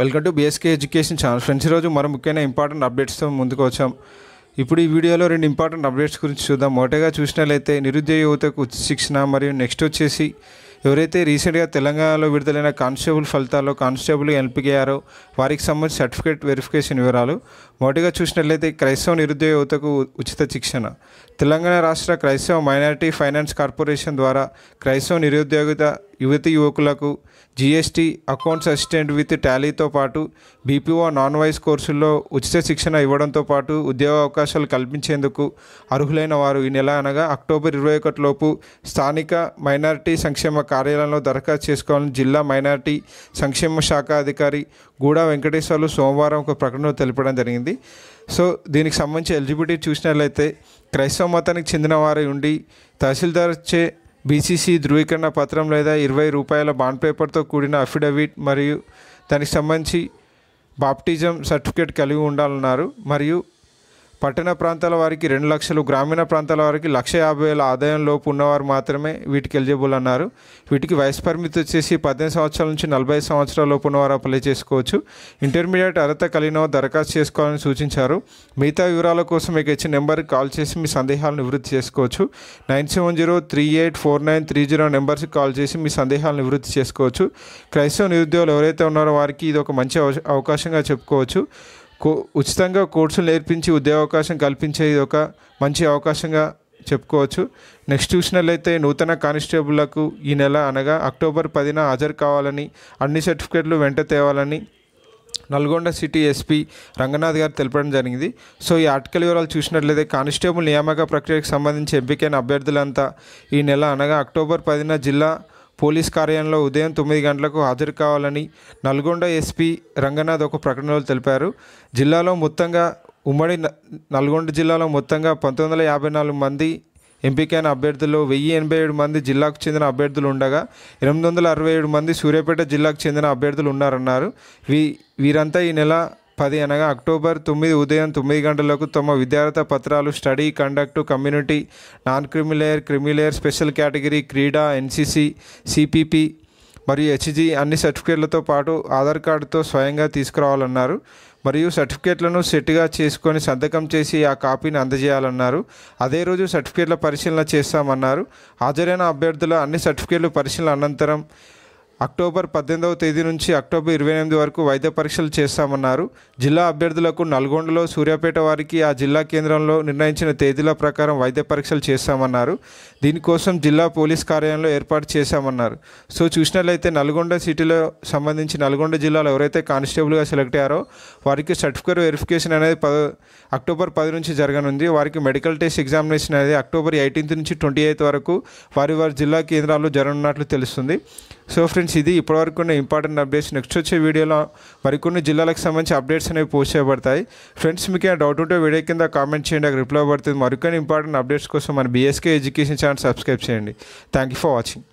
welcome to BSK education channel friends ఈరోజు మరో ముఖ్యమైన ఇంపార్టెంట్ అప్డేట్స్తో ముందుకు వచ్చాం ఇప్పుడు ఈ వీడియోలో రెండు ఇంపార్టెంట్ అప్డేట్స్ గురించి చూద్దాం మొదటగా చూసినట్లయితే నిరుద్యోగ యువతకు ఉచిత శిక్షణ మరియు నెక్స్ట్ వచ్చేసి ఎవరైతే రీసెంట్గా తెలంగాణలో విడుదలైన కానిస్టేబుల్ ఫలితాల్లో కానిస్టేబుల్ ఎంపికయ్యారో వారికి సంబంధించి సర్టిఫికేట్ వెరిఫికేషన్ వివరాలు మొదటిగా చూసినట్లయితే క్రైస్తవ నిరుద్యోగ యువతకు ఉచిత శిక్షణ తెలంగాణ రాష్ట్ర క్రైస్తవ మైనారిటీ ఫైనాన్స్ కార్పొరేషన్ ద్వారా క్రైస్తవ నిరుద్యోగిత యువతి యువకులకు జీఎస్టీ అకౌంట్స్ అసిస్టెంట్ విత్ టాలీతో పాటు బీపీఓ నాన్ వైస్ కోర్సుల్లో ఉచిత శిక్షణ ఇవ్వడంతో పాటు ఉద్యోగ అవకాశాలు కల్పించేందుకు అర్హులైన వారు ఈ నెల అనగా అక్టోబర్ ఇరవై ఒకటిలోపు స్థానిక మైనారిటీ సంక్షేమ కార్యాలయంలో దరఖాస్తు చేసుకోవాలని జిల్లా మైనారిటీ సంక్షేమ శాఖ అధికారి గూడా వెంకటేశ్వర్లు సోమవారం ఒక ప్రకటనలో తెలపడం జరిగింది సో దీనికి సంబంధించి ఎలిజిబిలిటీ చూసినట్లయితే క్రైస్తవ మతానికి చెందిన వారి ఉండి తహసీల్దార్ చే బీసీసీ ధృవీకరణ పత్రం లేదా ఇరవై రూపాయల బాండ్ పేపర్తో కూడిన అఫిడవిట్ మరియు దానికి సంబంధించి బాప్టిజం సర్టిఫికేట్ కలిగి ఉండాలన్నారు మరియు పట్టణ ప్రాంతాల వారికి రెండు లక్షలు గ్రామీణ ప్రాంతాల వారికి లక్ష యాభై వేల ఆదాయం లోపు ఉన్నవారు మాత్రమే వీటికి ఎలిజిబుల్ అన్నారు వీటికి వయసు పరిమితి వచ్చేసి పద్దెనిమిది సంవత్సరాల నుంచి నలభై ఐదు సంవత్సరాల లోపు ఉన్నవారు అప్లై చేసుకోవచ్చు ఇంటర్మీడియట్ అర్హత కలిగిన వారు దరఖాస్తు చేసుకోవాలని సూచించారు మిగతా వివరాల కోసం మీకు ఇచ్చిన నెంబర్కి కాల్ చేసి మీ సందేహాలను నివృత్తి చేసుకోవచ్చు nine seven zero three eight four nine three zero నెంబర్స్కి కాల్ చేసి మీ సందేహాలను నివృత్తి చేసుకోవచ్చు క్రైస్తవ నిరుద్యోగులు ఎవరైతే ఉన్నారో వారికి ఇది ఒక మంచి అవ- అవకాశంగా చెప్పుకోవచ్చు కో ఉచితంగా కోర్సులు నేర్పించి ఉద్యోగ అవకాశం కల్పించే ఇది ఒక మంచి అవకాశంగా చెప్పుకోవచ్చు నెక్స్ట్ చూసినట్లయితే నూతన కానిస్టేబుళ్లకు ఈ నెల అనగా అక్టోబర్ పదిన హాజరు కావాలని అన్ని సర్టిఫికెట్లు వెంట తేవాలని నల్గొండ సిటీ ఎస్పీ రంగనాథ్ గారు తెలపడం జరిగింది సో ఈ ఆర్టికల్ వివరాలు చూసినట్లయితే కానిస్టేబుల్ నియామక ప్రక్రియకు సంబంధించి ఎంపికైన అభ్యర్థులంతా ఈ నెల అనగా అక్టోబర్ పదిన జిల్లా పోలీస్ కార్యాలయంలో ఉదయం తొమ్మిది గంటలకు హాజరు కావాలని నల్గొండ ఎస్పీ రంగనాథ్ ఒక ప్రకటనలో తెలిపారు జిల్లాలో మొత్తంగా ఉమ్మడి న- నల్గొండ జిల్లాలో మొత్తంగా పంతొమ్మిది వందల యాభై నాలుగు మంది ఎంపికైన అభ్యర్థుల్లో వెయ్యి ఎనభై ఏడు మంది జిల్లాకు చెందిన అభ్యర్థులు ఉండగా ఎనిమిది వందల అరవై ఏడు మంది సూర్యాపేట జిల్లాకు చెందిన అభ్యర్థులు ఉన్నారన్నారు వీ వీరంతా ఈ నెల పది అనగా అక్టోబర్ తొమ్మిది ఉదయం తొమ్మిది గంటలకు తమ విద్యార్థి పత్రాలు study conduct community non creamy layer creamy layer special category క్రీడా ఎన్సీసీ సిపిపి మరియు హెచ్జి అన్ని సర్టిఫికేట్లతో పాటు ఆధార్ కార్డుతో స్వయంగా తీసుకురావాలన్నారు మరియు సర్టిఫికేట్లను సెట్గా చేసుకొని సంతకం చేసి ఆ కాపీని అందజేయాలన్నారు అదే రోజు సర్టిఫికేట్ల పరిశీలన చేస్తామన్నారు హాజరైన అభ్యర్థుల అన్ని సర్టిఫికేట్లు పరిశీలన అనంతరం అక్టోబర్ పద్దెనిమిదవ తేదీ నుంచి అక్టోబర్ ఇరవై ఎనిమిది వరకు వైద్య పరీక్షలు చేస్తామన్నారు జిల్లా అభ్యర్థులకు నల్గొండలో సూర్యాపేట వారికి ఆ జిల్లా కేంద్రంలో నిర్ణయించిన తేదీల ప్రకారం వైద్య పరీక్షలు చేస్తామన్నారు దీనికోసం జిల్లా పోలీస్ కార్యాలయంలో ఏర్పాటు చేశామన్నారు సో చూసినట్లయితే నల్గొండ సిటీలో సంబంధించి నల్గొండ జిల్లాలో ఎవరైతే కానిస్టేబుల్గా సెలెక్ట్ అయ్యారో వారికి సర్టిఫికేట్ వెరిఫికేషన్ అనేది పద అక్టోబర్ పది నుంచి జరగనుంది వారికి మెడికల్ టెస్ట్ ఎగ్జామినేషన్ అనేది అక్టోబర్ ఎయిటీన్త్ నుంచి ట్వంటీ ఎయిత్ వరకు వారి వారి జిల్లా కేంద్రాల్లో జరగనున్నట్లు తెలుస్తుంది సో ఫ్రెండ్స్ ఇది ఇప్పటివరకు ఉన్న ఇంపార్టెంట్ అప్డేట్స్ నెక్స్ట్ వచ్చే వీడియోలో మరికొన్ని జిల్లాలకు సంబంధించి అప్డేట్స్ అనేవి పోస్ట్ చేయబడతాయి ఫ్రెండ్స్ మీకు ఏమైనా డౌట్ ఉంటే వీడియో కింద కామెంట్ చేయండి అక్కడ రిప్లై పడుతుంది మరికొన్ని ఇంపార్టెంట్ అప్డేట్స్ కోసం మన బీఎస్కే ఎడ్యుకేషన్ ఛానల్ సబ్స్క్రైబ్ చేయండి థ్యాంక్ యూ ఫర్ వాచింగ్